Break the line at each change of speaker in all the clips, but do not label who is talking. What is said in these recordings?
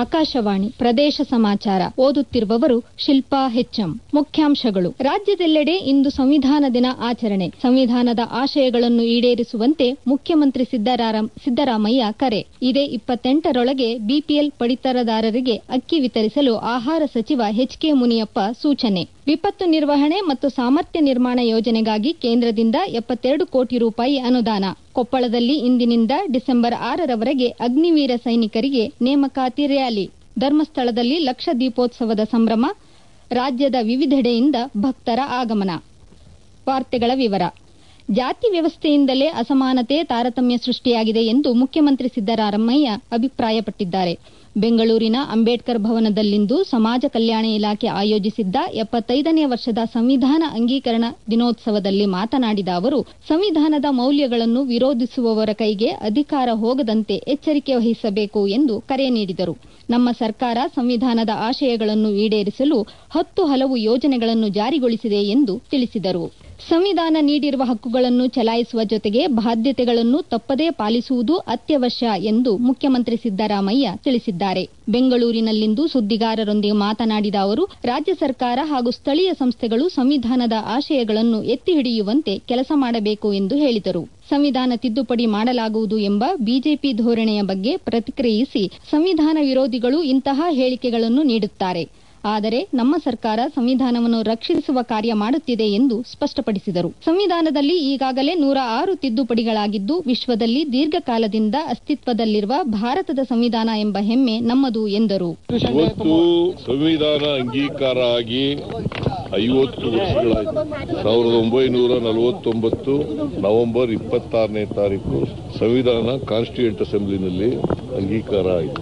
ಆಕಾಶವಾಣಿ ಪ್ರದೇಶ ಸಮಾಚಾರ ಓದುತ್ತಿರುವವರು ಶಿಲ್ಪಾ ಹೆಚ್ಚಂ ಮುಖ್ಯಾಂಶಗಳು ರಾಜ್ಯದೆಲ್ಲೆಡೆ ಇಂದು ಸಂವಿಧಾನ ದಿನ ಆಚರಣೆ ಸಂವಿಧಾನದ ಆಶಯಗಳನ್ನು ಈಡೇರಿಸುವಂತೆ ಮುಖ್ಯಮಂತ್ರಿ ಸಿದ್ದರಾಮಯ್ಯ ಕರೆ ಇದೇ ಇಪ್ಪತ್ತೆಂಟರೊಳಗೆ ಬಿಪಿಎಲ್ ಪಡಿತರದಾರರಿಗೆ ಅಕ್ಕಿ ವಿತರಿಸಲು ಆಹಾರ ಸಚಿವ ಎಚ್ ಕೆ ಮುನಿಯಪ್ಪ ಸೂಚನೆ ವಿಪತ್ತು ನಿರ್ವಹಣೆ ಮತ್ತು ಸಾಮರ್ಥ್ಯ ನಿರ್ಮಾಣ ಯೋಜನೆಗಾಗಿ ಕೇಂದ್ರದಿಂದ ಎಪ್ಪತ್ತೆರಡು ಕೋಟಿ ರೂಪಾಯಿ ಅನುದಾನ ಕೊಪ್ಪಳದಲ್ಲಿ ಇಂದಿನಿಂದ ಡಿಸೆಂಬರ್ ಆರರವರೆಗೆ ಅಗ್ನಿವೀರ ಸೈನಿಕರಿಗೆ ನೇಮಕಾತಿ ರ್ಯಾಲಿ ಧರ್ಮಸ್ಥಳದಲ್ಲಿ ಲಕ್ಷ ದೀಪೋತ್ಸವದ ಸಂಭ್ರಮ ರಾಜ್ಯದ ವಿವಿಧೆಡೆಯಿಂದ ಭಕ್ತರ ಆಗಮನ ವಾರ್ತೆಗಳ ವಿವರ ಜಾತಿ ವ್ಯವಸ್ಥೆಯಿಂದಲೇ ಅಸಮಾನತೆ ತಾರತಮ್ಯ ಸೃಷ್ಟಿಯಾಗಿದೆ ಎಂದು ಮುಖ್ಯಮಂತ್ರಿ ಸಿದ್ದರಾಮಯ್ಯ ಅಭಿಪ್ರಾಯಪಟ್ಟಿದ್ದಾರೆ ಬೆಂಗಳೂರಿನ ಅಂಬೇಡ್ಕರ್ ಭವನದಲ್ಲಿಂದು ಸಮಾಜ ಕಲ್ಯಾಣ ಇಲಾಖೆ ಆಯೋಜಿಸಿದ್ದ ಎಪ್ಪತ್ತೈದನೇ ವರ್ಷದ ಸಂವಿಧಾನ ಅಂಗೀಕರಣ ದಿನೋತ್ಸವದಲ್ಲಿ ಮಾತನಾಡಿದ ಅವರು ಸಂವಿಧಾನದ ಮೌಲ್ಯಗಳನ್ನು ವಿರೋಧಿಸುವವರ ಕೈಗೆ ಅಧಿಕಾರ ಹೋಗದಂತೆ ಎಚ್ಚರಿಕೆ ವಹಿಸಬೇಕು ಎಂದು ಕರೆ ನೀಡಿದರು ನಮ್ಮ ಸರ್ಕಾರ ಸಂವಿಧಾನದ ಆಶಯಗಳನ್ನು ಈಡೇರಿಸಲು ಹತ್ತು ಹಲವು ಯೋಜನೆಗಳನ್ನು ಜಾರಿಗೊಳಿಸಿದೆ ಎಂದು ತಿಳಿಸಿದರು ಸಂವಿಧಾನ ನೀಡಿರುವ ಹಕ್ಕುಗಳನ್ನು ಚಲಾಯಿಸುವ ಜೊತೆಗೆ ಬಾಧ್ಯತೆಗಳನ್ನು ತಪ್ಪದೇ ಪಾಲಿಸುವುದು ಅತ್ಯವಶ್ಯ ಎಂದು ಮುಖ್ಯಮಂತ್ರಿ ಸಿದ್ದರಾಮಯ್ಯ ತಿಳಿಸಿದ್ದಾರೆ ಬೆಂಗಳೂರಿನಲ್ಲಿಂದು ಸುದ್ದಿಗಾರರೊಂದಿಗೆ ಮಾತನಾಡಿದ ಅವರು ರಾಜ್ಯ ಸರ್ಕಾರ ಹಾಗೂ ಸ್ಥಳೀಯ ಸಂಸ್ಥೆಗಳು ಸಂವಿಧಾನದ ಆಶಯಗಳನ್ನು ಎತ್ತಿ ಹಿಡಿಯುವಂತೆ ಕೆಲಸ ಮಾಡಬೇಕು ಎಂದು ಹೇಳಿದರು ಸಂವಿಧಾನ ತಿದ್ದುಪಡಿ ಮಾಡಲಾಗುವುದು ಎಂಬ ಬಿಜೆಪಿ ಧೋರಣೆಯ ಬಗ್ಗೆ ಪ್ರತಿಕ್ರಿಯಿಸಿ ಸಂವಿಧಾನ ವಿರೋಧಿಗಳು ಇಂತಹ ಹೇಳಿಕೆಗಳನ್ನು ನೀಡುತ್ತಾರೆ ಆದರೆ ನಮ್ಮ ಸರ್ಕಾರ ಸಂವಿಧಾನವನ್ನು ರಕ್ಷಿಸುವ ಕಾರ್ಯ ಮಾಡುತ್ತಿದೆ ಎಂದು ಸ್ಪಷ್ಟಪಡಿಸಿದರು ಸಂವಿಧಾನದಲ್ಲಿ ಈಗಾಗಲೇ ನೂರ ಆರು ತಿದ್ದುಪಡಿಗಳಾಗಿದ್ದು ವಿಶ್ವದಲ್ಲಿ ದೀರ್ಘಕಾಲದಿಂದ ಅಸ್ತಿತ್ವದಲ್ಲಿರುವ ಭಾರತದ ಸಂವಿಧಾನ ಎಂಬ ಹೆಮ್ಮೆ ನಮ್ಮದು ಎಂದರು
ಇವತ್ತು ಸಂವಿಧಾನ ಅಂಗೀಕಾರ ಆಗಿ ಐವತ್ತು ವರ್ಷಗಳಾಯಿತು ಸಾವಿರದ ಒಂಬೈನೂರ ನಲವತ್ತೊಂಬತ್ತು ನವೆಂಬರ್ ಇಪ್ಪತ್ತಾರನೇ ತಾರೀಕು ಸಂವಿಧಾನ ಕಾನ್ಸ್ಟಿಟ್ಯೂಂಟ್ ಅಸೆಂಬ್ಲಿನಲ್ಲಿ ಅಂಗೀಕಾರ ಆಯಿತು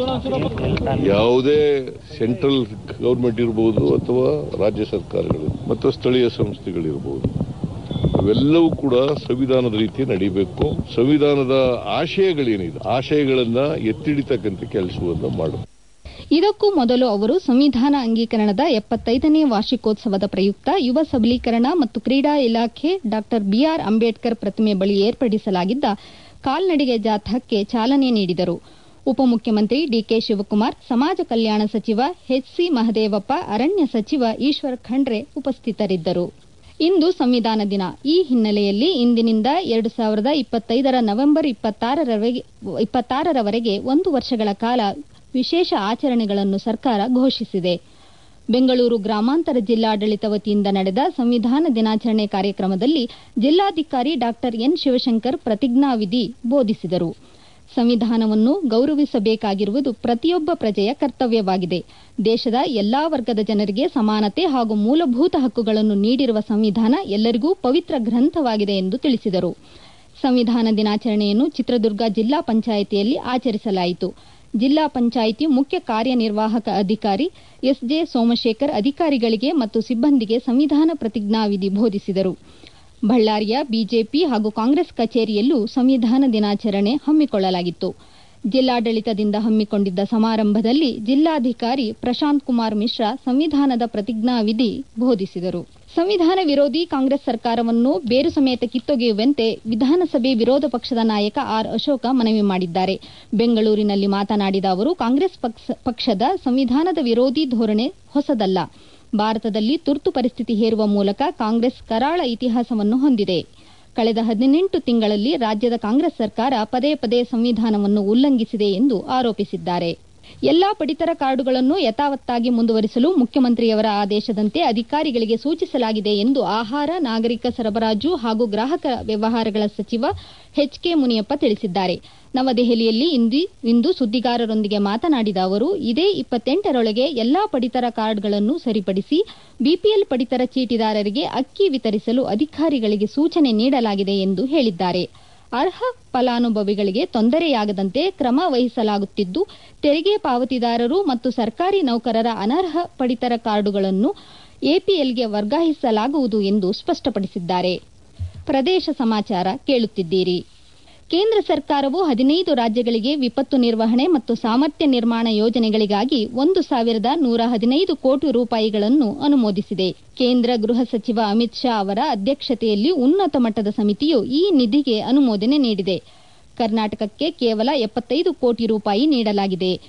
ಯಾವುದೇ ಸೆಂಟ್ರಲ್ ಗೌರ್ಮೆಂಟ್ ಇರಬಹುದು ಅಥವಾ ರಾಜ್ಯ ಸರ್ಕಾರಗಳು ಮತ್ತು ಸ್ಥಳೀಯ ಸಂಸ್ಥೆಗಳಿರಬಹುದು ಅವೆಲ್ಲವೂ ಕೂಡ ಸಂವಿಧಾನದ ರೀತಿ ನಡೀಬೇಕು ಸಂವಿಧಾನದ ಆಶಯಗಳೇನಿದೆ ಆಶಯಗಳನ್ನ ಎತ್ತಿಡಿತಕ್ಕಂಥ ಕೆಲಸವನ್ನು ಮಾಡಬೇಕು
ಇದಕ್ಕೂ ಮೊದಲು ಅವರು ಸಂವಿಧಾನ ಅಂಗೀಕರಣದ ಎಪ್ಪತ್ತೈದನೇ ವಾರ್ಷಿಕೋತ್ಸವದ ಪ್ರಯುಕ್ತ ಯುವ ಸಬಲೀಕರಣ ಮತ್ತು ಕ್ರೀಡಾ ಇಲಾಖೆ ಡಾ ಬಿಆರ್ ಅಂಬೇಡ್ಕರ್ ಪ್ರತಿಮೆ ಬಳಿ ಏರ್ಪಡಿಸಲಾಗಿದ್ದ ಕಾಲ್ನಡಿಗೆ ಜಾಥಾಕ್ಕೆ ಚಾಲನೆ ನೀಡಿದರು ಉಪಮುಖ್ಯಮಂತ್ರಿ ಡಿಕೆ ಶಿವಕುಮಾರ್ ಸಮಾಜ ಕಲ್ಯಾಣ ಸಚಿವ ಎಚ್ಸಿ ಮಹದೇವಪ್ಪ ಅರಣ್ಯ ಸಚಿವ ಈಶ್ವರ್ ಖಂಡ್ರೆ ಉಪಸ್ಥಿತರಿದ್ದರು ಇಂದು ಸಂವಿಧಾನ ದಿನ ಈ ಹಿನ್ನೆಲೆಯಲ್ಲಿ ಇಂದಿನಿಂದ ಎರಡು ಸಾವಿರದ ಇಪ್ಪತ್ತೈದರ ನವೆಂಬರ್ ಇಪ್ಪತ್ತಾರರವರೆಗೆ ಒಂದು ವರ್ಷಗಳ ಕಾಲ ವಿಶೇಷ ಆಚರಣೆಗಳನ್ನು ಸರ್ಕಾರ ಘೋಷಿಸಿದೆ ಬೆಂಗಳೂರು ಗ್ರಾಮಾಂತರ ಜಿಲ್ಲಾಡಳಿತ ವತಿಯಿಂದ ನಡೆದ ಸಂವಿಧಾನ ದಿನಾಚರಣೆ ಕಾರ್ಯಕ್ರಮದಲ್ಲಿ ಜಿಲ್ಲಾಧಿಕಾರಿ ಡಾ ಎನ್ ಶಿವಶಂಕರ್ ಪ್ರತಿಜ್ಞಾವಿಧಿ ಬೋಧಿಸಿದರು ಸಂವಿಧಾನವನ್ನು ಗೌರವಿಸಬೇಕಾಗಿರುವುದು ಪ್ರತಿಯೊಬ್ಬ ಪ್ರಜೆಯ ಕರ್ತವ್ಯವಾಗಿದೆ ದೇಶದ ಎಲ್ಲಾ ವರ್ಗದ ಜನರಿಗೆ ಸಮಾನತೆ ಹಾಗೂ ಮೂಲಭೂತ ಹಕ್ಕುಗಳನ್ನು ನೀಡಿರುವ ಸಂವಿಧಾನ ಎಲ್ಲರಿಗೂ ಪವಿತ್ರ ಗ್ರಂಥವಾಗಿದೆ ಎಂದು ತಿಳಿಸಿದರು ಸಂವಿಧಾನ ದಿನಾಚರಣೆಯನ್ನು ಚಿತ್ರದುರ್ಗ ಜಿಲ್ಲಾ ಪಂಚಾಯಿತಿಯಲ್ಲಿ ಆಚರಿಸಲಾಯಿತು ಜಿಲ್ಲಾ ಪಂಚಾಯಿತಿ ಮುಖ್ಯ ಕಾರ್ಯನಿರ್ವಾಹಕ ಅಧಿಕಾರಿ ಎಸ್ಜೆ ಸೋಮಶೇಖರ್ ಅಧಿಕಾರಿಗಳಿಗೆ ಮತ್ತು ಸಿಬ್ಬಂದಿಗೆ ಸಂವಿಧಾನ ಪ್ರತಿಜ್ಞಾವಿಧಿ ಬೋಧಿಸಿದರು ಬಳ್ಳಾರಿಯ ಬಿಜೆಪಿ ಹಾಗೂ ಕಾಂಗ್ರೆಸ್ ಕಚೇರಿಯಲ್ಲೂ ಸಂವಿಧಾನ ದಿನಾಚರಣೆ ಹಮ್ಮಿಕೊಳ್ಳಲಾಗಿತ್ತು ಜಿಲ್ಲಾಡಳಿತದಿಂದ ಹಮ್ಮಿಕೊಂಡಿದ್ದ ಸಮಾರಂಭದಲ್ಲಿ ಜಿಲ್ಲಾಧಿಕಾರಿ ಪ್ರಶಾಂತ್ ಕುಮಾರ್ ಮಿಶ್ರಾ ಸಂವಿಧಾನದ ಪ್ರತಿಜ್ಞಾವಿಧಿ ಬೋಧಿಸಿದರು ಸಂವಿಧಾನ ವಿರೋಧಿ ಕಾಂಗ್ರೆಸ್ ಸರ್ಕಾರವನ್ನು ಬೇರು ಸಮೇತ ಕಿತ್ತೊಗೆಯುವಂತೆ ವಿಧಾನಸಭೆ ವಿರೋಧ ಪಕ್ಷದ ನಾಯಕ ಆರ್ ಅಶೋಕ ಮನವಿ ಮಾಡಿದ್ದಾರೆ ಬೆಂಗಳೂರಿನಲ್ಲಿ ಮಾತನಾಡಿದ ಅವರು ಕಾಂಗ್ರೆಸ್ ಪಕ್ಷದ ಸಂವಿಧಾನದ ವಿರೋಧಿ ಧೋರಣೆ ಹೊಸದಲ್ಲ ಭಾರತದಲ್ಲಿ ತುರ್ತು ಪರಿಸ್ಥಿತಿ ಹೇರುವ ಮೂಲಕ ಕಾಂಗ್ರೆಸ್ ಕರಾಳ ಇತಿಹಾಸವನ್ನು ಹೊಂದಿದೆ ಕಳೆದ ಹದಿನೆಂಟು ತಿಂಗಳಲ್ಲಿ ರಾಜ್ಯದ ಕಾಂಗ್ರೆಸ್ ಸರ್ಕಾರ ಪದೇ ಪದೇ ಸಂವಿಧಾನವನ್ನು ಉಲ್ಲಂಘಿಸಿದೆ ಎಂದು ಆರೋಪಿಸಿದ್ದಾರೆ ಎಲ್ಲಾ ಪಡಿತರ ಕಾರ್ಡುಗಳನ್ನು ಯಥಾವತ್ತಾಗಿ ಮುಂದುವರಿಸಲು ಮುಖ್ಯಮಂತ್ರಿಯವರ ಆದೇಶದಂತೆ ಅಧಿಕಾರಿಗಳಿಗೆ ಸೂಚಿಸಲಾಗಿದೆ ಎಂದು ಆಹಾರ ನಾಗರಿಕ ಸರಬರಾಜು ಹಾಗೂ ಗ್ರಾಹಕ ವ್ಯವಹಾರಗಳ ಸಚಿವ ಎಚ್ ಕೆ ಮುನಿಯಪ್ಪ ತಿಳಿಸಿದ್ದಾರೆ ನವದೆಹಲಿಯಲ್ಲಿ ಇಂದು ಸುದ್ದಿಗಾರರೊಂದಿಗೆ ಮಾತನಾಡಿದ ಅವರು ಇದೇ ಇಪ್ಪತ್ತೆಂಟರೊಳಗೆ ಎಲ್ಲಾ ಪಡಿತರ ಕಾರ್ಡ್ಗಳನ್ನು ಸರಿಪಡಿಸಿ ಬಿಪಿಎಲ್ ಪಡಿತರ ಚೀಟಿದಾರರಿಗೆ ಅಕ್ಕಿ ವಿತರಿಸಲು ಅಧಿಕಾರಿಗಳಿಗೆ ಸೂಚನೆ ನೀಡಲಾಗಿದೆ ಎಂದು ಹೇಳಿದ್ದಾರೆ ಅರ್ಹ ಫಲಾನುಭವಿಗಳಿಗೆ ತೊಂದರೆಯಾಗದಂತೆ ಕ್ರಮ ವಹಿಸಲಾಗುತ್ತಿದ್ದು ತೆರಿಗೆ ಪಾವತಿದಾರರು ಮತ್ತು ಸರ್ಕಾರಿ ನೌಕರರ ಅನರ್ಹ ಪಡಿತರ ಕಾರ್ಡುಗಳನ್ನು ಎಪಿಎಲ್ಗೆ ವರ್ಗಾಯಿಸಲಾಗುವುದು ಎಂದು ಸ್ಪಷ್ಟಪಡಿಸಿದ್ದಾರೆ ಪ್ರದೇಶ ಸಮಾಚಾರ ಕೇಳುತ್ತಿದ್ದೀರಿ ಕೇಂದ್ರ ಸರ್ಕಾರವು ಹದಿನೈದು ರಾಜ್ಯಗಳಿಗೆ ವಿಪತ್ತು ನಿರ್ವಹಣೆ ಮತ್ತು ಸಾಮರ್ಥ್ಯ ನಿರ್ಮಾಣ ಯೋಜನೆಗಳಿಗಾಗಿ ಒಂದು ಸಾವಿರದ ನೂರ ಹದಿನೈದು ಕೋಟಿ ರೂಪಾಯಿಗಳನ್ನು ಅನುಮೋದಿಸಿದೆ ಕೇಂದ್ರ ಗೃಹ ಸಚಿವ ಅಮಿತ್ ಶಾ ಅವರ ಅಧ್ಯಕ್ಷತೆಯಲ್ಲಿ ಉನ್ನತ ಮಟ್ಟದ ಸಮಿತಿಯು ಈ ನಿಧಿಗೆ ಅನುಮೋದನೆ ನೀಡಿದೆ ಕರ್ನಾಟಕಕ್ಕೆ ಕೇವಲ ಎಪ್ಪತ್ತೈದು ಕೋಟಿ ರೂಪಾಯಿ ನೀಡಲಾಗಿದೆ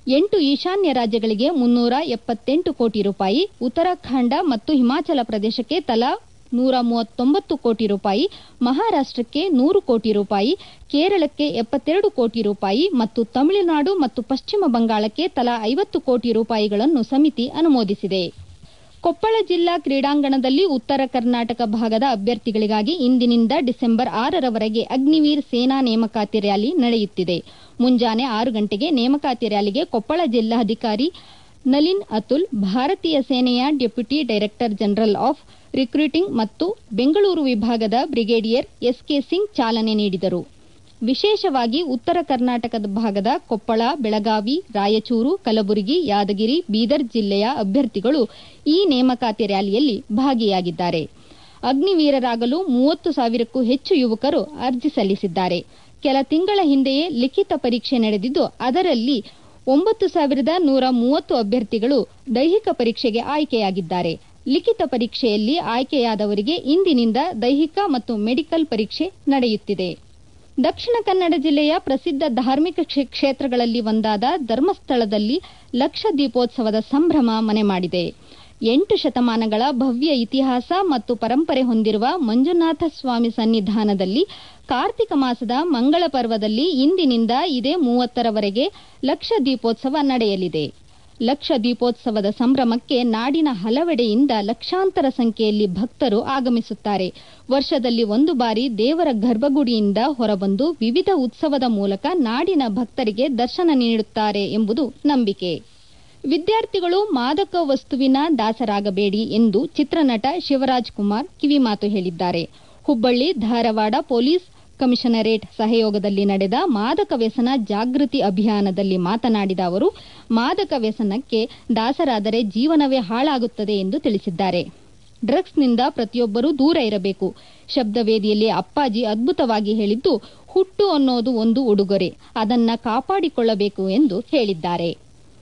ಎಂಟು ಈಶಾನ್ಯ ರಾಜ್ಯಗಳಿಗೆ ಮುನ್ನೂರ ಎಪ್ಪತ್ತೆಂಟು ಕೋಟಿ ರೂಪಾಯಿ ಉತ್ತರಾಖಂಡ ಮತ್ತು ಹಿಮಾಚಲ ಪ್ರದೇಶಕ್ಕೆ ತಲಾ ನೂರ ಮೂವತ್ತೊಂಬತ್ತು ಕೋಟಿ ರೂಪಾಯಿ ಮಹಾರಾಷ್ಟಕ್ಕೆ ನೂರು ಕೋಟಿ ರೂಪಾಯಿ ಕೇರಳಕ್ಕೆ ಎಪ್ಪತ್ತೆರಡು ಕೋಟಿ ರೂಪಾಯಿ ಮತ್ತು ತಮಿಳುನಾಡು ಮತ್ತು ಪಶ್ಚಿಮ ಬಂಗಾಳಕ್ಕೆ ತಲಾ ಐವತ್ತು ಕೋಟಿ ರೂಪಾಯಿಗಳನ್ನು ಸಮಿತಿ ಅನುಮೋದಿಸಿದೆ ಕೊಪ್ಪಳ ಜಿಲ್ಲಾ ಕ್ರೀಡಾಂಗಣದಲ್ಲಿ ಉತ್ತರ ಕರ್ನಾಟಕ ಭಾಗದ ಅಭ್ಯರ್ಥಿಗಳಿಗಾಗಿ ಇಂದಿನಿಂದ ಡಿಸೆಂಬರ್ ಆರರವರೆಗೆ ಅಗ್ನಿವೀರ್ ಸೇನಾ ನೇಮಕಾತಿ ರ್ಯಾಲಿ ನಡೆಯುತ್ತಿದೆ ಮುಂಜಾನೆ ಆರು ಗಂಟೆಗೆ ನೇಮಕಾತಿ ರ್ಯಾಲಿಗೆ ಕೊಪ್ಪಳ ಜಿಲ್ಲಾಧಿಕಾರಿ ನಲಿನ್ ಅತುಲ್ ಭಾರತೀಯ ಸೇನೆಯ deputy director general of recruiting ಮತ್ತು ಬೆಂಗಳೂರು ವಿಭಾಗದ ಬ್ರಿಗೇಡಿಯರ್ ಎಸ್ಕೆ ಸಿಂಗ್ ಚಾಲನೆ ನೀಡಿದರು ವಿಶೇಷವಾಗಿ ಉತ್ತರ ಕರ್ನಾಟಕದ ಭಾಗದ ಕೊಪ್ಪಳ ಬೆಳಗಾವಿ ರಾಯಚೂರು ಕಲಬುರಗಿ ಯಾದಗಿರಿ ಬೀದರ್ ಜಿಲ್ಲೆಯ ಅಭ್ಯರ್ಥಿಗಳು ಈ ನೇಮಕಾತಿ ರ್ಯಾಲಿಯಲ್ಲಿ ಭಾಗಿಯಾಗಿದ್ದಾರೆ ಅಗ್ನಿವೀರರಾಗಲು ಮೂವತ್ತು ಸಾವಿರಕ್ಕೂ ಹೆಚ್ಚು ಯುವಕರು ಅರ್ಜಿ ಸಲ್ಲಿಸಿದ್ದಾರೆ ಕೆಲ ತಿಂಗಳ ಹಿಂದೆಯೇ ಲಿಖಿತ ಪರೀಕ್ಷೆ ನಡೆದಿದ್ದು ಅದರಲ್ಲಿ ಒಂಬತ್ತು ಸಾವಿರದ ನೂರ ಮೂವತ್ತು ಅಭ್ಯರ್ಥಿಗಳು ದೈಹಿಕ ಪರೀಕ್ಷೆಗೆ ಆಯ್ಕೆಯಾಗಿದ್ದಾರೆ ಲಿಖಿತ ಪರೀಕ್ಷೆಯಲ್ಲಿ ಆಯ್ಕೆಯಾದವರಿಗೆ ಇಂದಿನಿಂದ ದೈಹಿಕ ಮತ್ತು ಮೆಡಿಕಲ್ ಪರೀಕ್ಷೆ ನಡೆಯುತ್ತಿದೆ ದಕ್ಷಿಣ ಕನ್ನಡ ಜಿಲ್ಲೆಯ ಪ್ರಸಿದ್ಧ ಧಾರ್ಮಿಕ ಕ್ಷೇತ್ರಗಳಲ್ಲಿ ಒಂದಾದ ಧರ್ಮಸ್ಥಳದಲ್ಲಿ ಲಕ್ಷ ದೀಪೋತ್ಸವದ ಸಂಭ್ರಮ ಮನೆ ಮಾಡಿದೆ ಎಂಟು ಶತಮಾನಗಳ ಭವ್ಯ ಇತಿಹಾಸ ಮತ್ತು ಪರಂಪರೆ ಹೊಂದಿರುವ ಮಂಜುನಾಥ ಸ್ವಾಮಿ ಸನ್ನಿಧಾನದಲ್ಲಿ ಕಾರ್ತಿಕ ಮಾಸದ ಮಂಗಳ ಪರ್ವದಲ್ಲಿ ಇಂದಿನಿಂದ ಇದೇ ಮೂವತ್ತರವರೆಗೆ ಲಕ್ಷ ದೀಪೋತ್ಸವ ನಡೆಯಲಿದೆ ಲಕ್ಷ ದೀಪೋತ್ಸವದ ಸಂಭ್ರಮಕ್ಕೆ ನಾಡಿನ ಹಲವೆಡೆಯಿಂದ ಲಕ್ಷಾಂತರ ಸಂಖ್ಯೆಯಲ್ಲಿ ಭಕ್ತರು ಆಗಮಿಸುತ್ತಾರೆ ವರ್ಷದಲ್ಲಿ ಒಂದು ಬಾರಿ ದೇವರ ಗರ್ಭಗುಡಿಯಿಂದ ಹೊರಬಂದು ವಿವಿಧ ಉತ್ಸವದ ಮೂಲಕ ನಾಡಿನ ಭಕ್ತರಿಗೆ ದರ್ಶನ ನೀಡುತ್ತಾರೆ ಎಂಬುದು ನಂಬಿಕೆ ವಿದ್ಯಾರ್ಥಿಗಳು ಮಾದಕ ವಸ್ತುವಿನ ದಾಸರಾಗಬೇಡಿ ಎಂದು ಚಿತ್ರನಟ ಶಿವರಾಜ್ ಕುಮಾರ್ ಕಿವಿಮಾತು ಹೇಳಿದ್ದಾರೆ ಹುಬ್ಬಳ್ಳಿ ಧಾರವಾಡ ಪೊಲೀಸ್ ಕಮಿಷನರೇಟ್ ಸಹಯೋಗದಲ್ಲಿ ನಡೆದ ಮಾದಕ ವ್ಯಸನ ಜಾಗೃತಿ ಅಭಿಯಾನದಲ್ಲಿ ಮಾತನಾಡಿದ ಅವರು ಮಾದಕ ವ್ಯಸನಕ್ಕೆ ದಾಸರಾದರೆ ಜೀವನವೇ ಹಾಳಾಗುತ್ತದೆ ಎಂದು ತಿಳಿಸಿದ್ದಾರೆ ಡ್ರಗ್ಸ್ನಿಂದ ಪ್ರತಿಯೊಬ್ಬರೂ ದೂರ ಇರಬೇಕು ಶಬ್ದವೇದಿಯಲ್ಲಿ ಅಪ್ಪಾಜಿ ಅದ್ಭುತವಾಗಿ ಹೇಳಿದ್ದು ಹುಟ್ಟು ಅನ್ನೋದು ಒಂದು ಉಡುಗೊರೆ ಅದನ್ನ ಕಾಪಾಡಿಕೊಳ್ಳಬೇಕು ಎಂದು ಹೇಳಿದ್ದಾರೆ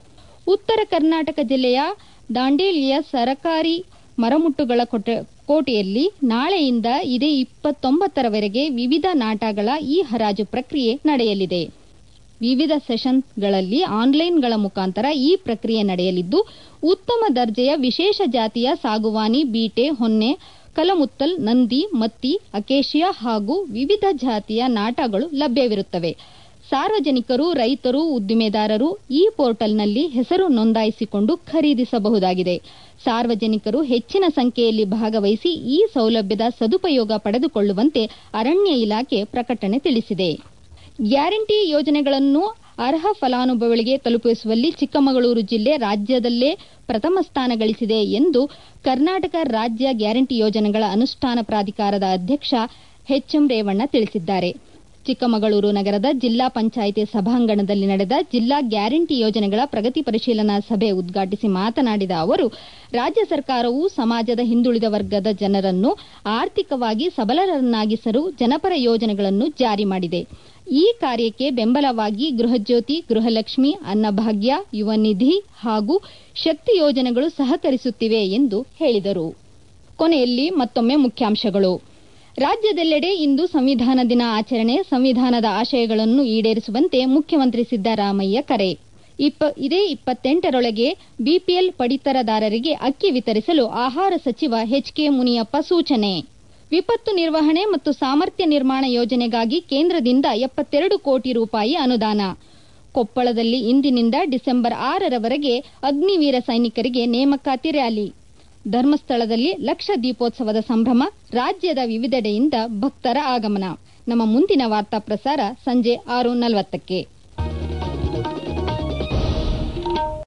ಉತ್ತರ ಕರ್ನಾಟಕ ಜಿಲ್ಲೆಯ ದಾಂಡೇಲಿಯ ಸರಕಾರಿ ಮರಮುಟ್ಟುಗಳ ಕೋಟೆಯಲ್ಲಿ ನಾಳೆಯಿಂದ ಇದೇ ಇಪ್ಪತ್ತೊಂಬತ್ತರವರೆಗೆ ವಿವಿಧ ನಾಟಗಳ ಈ ಹರಾಜು ಪ್ರಕ್ರಿಯೆ ನಡೆಯಲಿದೆ ವಿವಿಧ ಸೆಷನ್ಗಳಲ್ಲಿ ಆನ್ಲೈನ್ಗಳ ಮುಖಾಂತರ ಈ ಪ್ರಕ್ರಿಯೆ ನಡೆಯಲಿದ್ದು ಉತ್ತಮ ದರ್ಜೆಯ ವಿಶೇಷ ಜಾತಿಯ ಸಾಗುವಾನಿ ಬೀಟೆ ಹೊನ್ನೆ ಕಲಮುತ್ತಲ್ ನಂದಿ ಮತ್ತಿ ಅಕೇಶಿಯಾ ಹಾಗೂ ವಿವಿಧ ಜಾತಿಯ ನಾಟಗಳು ಲಭ್ಯವಿರುತ್ತವೆ ಸಾರ್ವಜನಿಕರು ರೈತರು ಉದ್ದಿಮೆದಾರರು ಈ ಪೋರ್ಟಲ್ನಲ್ಲಿ ಹೆಸರು ನೋಂದಾಯಿಸಿಕೊಂಡು ಖರೀದಿಸಬಹುದಾಗಿದೆ ಸಾರ್ವಜನಿಕರು ಹೆಚ್ಚಿನ ಸಂಖ್ಯೆಯಲ್ಲಿ ಭಾಗವಹಿಸಿ ಈ ಸೌಲಭ್ಯದ ಸದುಪಯೋಗ ಪಡೆದುಕೊಳ್ಳುವಂತೆ ಅರಣ್ಯ ಇಲಾಖೆ ಪ್ರಕಟಣೆ ತಿಳಿಸಿದೆ ಗ್ಯಾರಂಟಿ ಯೋಜನೆಗಳನ್ನು ಅರ್ಹ ಫಲಾನುಭವಿಗಳಿಗೆ ತಲುಪಿಸುವಲ್ಲಿ ಚಿಕ್ಕಮಗಳೂರು ಜಿಲ್ಲೆ ರಾಜ್ಯದಲ್ಲೇ ಪ್ರಥಮ ಸ್ಥಾನ ಗಳಿಸಿದೆ ಎಂದು ಕರ್ನಾಟಕ ರಾಜ್ಯ ಗ್ಯಾರಂಟಿ ಯೋಜನೆಗಳ ಅನುಷ್ಠಾನ ಪ್ರಾಧಿಕಾರದ ಅಧ್ಯಕ್ಷ ಎಚ್ಎಂ ರೇವಣ್ಣ ತಿಳಿಸಿದ್ದಾರೆ ಚಿಕ್ಕಮಗಳೂರು ನಗರದ ಜಿಲ್ಲಾ ಪಂಚಾಯಿತಿ ಸಭಾಂಗಣದಲ್ಲಿ ನಡೆದ ಜಿಲ್ಲಾ ಗ್ಯಾರಂಟಿ ಯೋಜನೆಗಳ ಪ್ರಗತಿ ಪರಿಶೀಲನಾ ಸಭೆ ಉದ್ಘಾಟಿಸಿ ಮಾತನಾಡಿದ ಅವರು ರಾಜ್ಯ ಸರ್ಕಾರವು ಸಮಾಜದ ಹಿಂದುಳಿದ ವರ್ಗದ ಜನರನ್ನು ಆರ್ಥಿಕವಾಗಿ ಸಬಲರನ್ನಾಗಿಸಲು ಜನಪರ ಯೋಜನೆಗಳನ್ನು ಜಾರಿ ಮಾಡಿದೆ ಈ ಕಾರ್ಯಕ್ಕೆ ಬೆಂಬಲವಾಗಿ ಗೃಹಜ್ಯೋತಿ ಗೃಹಲಕ್ಷ್ಮಿ ಅನ್ನಭಾಗ್ಯ ಯುವ ನಿಧಿ ಹಾಗೂ ಶಕ್ತಿ ಯೋಜನೆಗಳು ಸಹಕರಿಸುತ್ತಿವೆ ಎಂದು ಹೇಳಿದರು ಕೊನೆಯಲ್ಲಿ ಮತ್ತೊಮ್ಮೆ ಮುಖ್ಯಾಂಶಗಳು ರಾಜ್ಯದೆಲ್ಲೆಡೆ ಇಂದು ಸಂವಿಧಾನ ದಿನ ಆಚರಣೆ ಸಂವಿಧಾನದ ಆಶಯಗಳನ್ನು ಈಡೇರಿಸುವಂತೆ ಮುಖ್ಯಮಂತ್ರಿ ಸಿದ್ದರಾಮಯ್ಯ ಕರೆ ಇದೇ ಇಪ್ಪತ್ತೆಂಟರೊಳಗೆ ಬಿಪಿಎಲ್ ಪಡಿತರದಾರರಿಗೆ ಅಕ್ಕಿ ವಿತರಿಸಲು ಆಹಾರ ಸಚಿವ ಎಚ್ಕೆ ಮುನಿಯಪ್ಪ ಸೂಚನೆ ವಿಪತ್ತು ನಿರ್ವಹಣೆ ಮತ್ತು ಸಾಮರ್ಥ್ಯ ನಿರ್ಮಾಣ ಯೋಜನೆಗಾಗಿ ಕೇಂದ್ರದಿಂದ ಎಪ್ಪತ್ತೆರಡು ಕೋಟಿ ರೂಪಾಯಿ ಅನುದಾನ ಕೊಪ್ಪಳದಲ್ಲಿ ಇಂದಿನಿಂದ ಡಿಸೆಂಬರ್ ಆರರವರೆಗೆ ಅಗ್ನಿವೀರ ಸೈನಿಕರಿಗೆ ನೇಮಕಾತಿ ರ್ಯಾಲಿ ಧರ್ಮಸ್ಥಳದಲ್ಲಿ ಲಕ್ಷ ದೀಪೋತ್ಸವದ ಸಂಭ್ರಮ ರಾಜ್ಯದ ವಿವಿಧೆಡೆಯಿಂದ ಭಕ್ತರ ಆಗಮನ ನಮ್ಮ ಮುಂದಿನ ವಾರ್ತಾ ಪ್ರಸಾರ ಸಂಜೆ ಆರು ನಲವತ್ತಕ್ಕೆ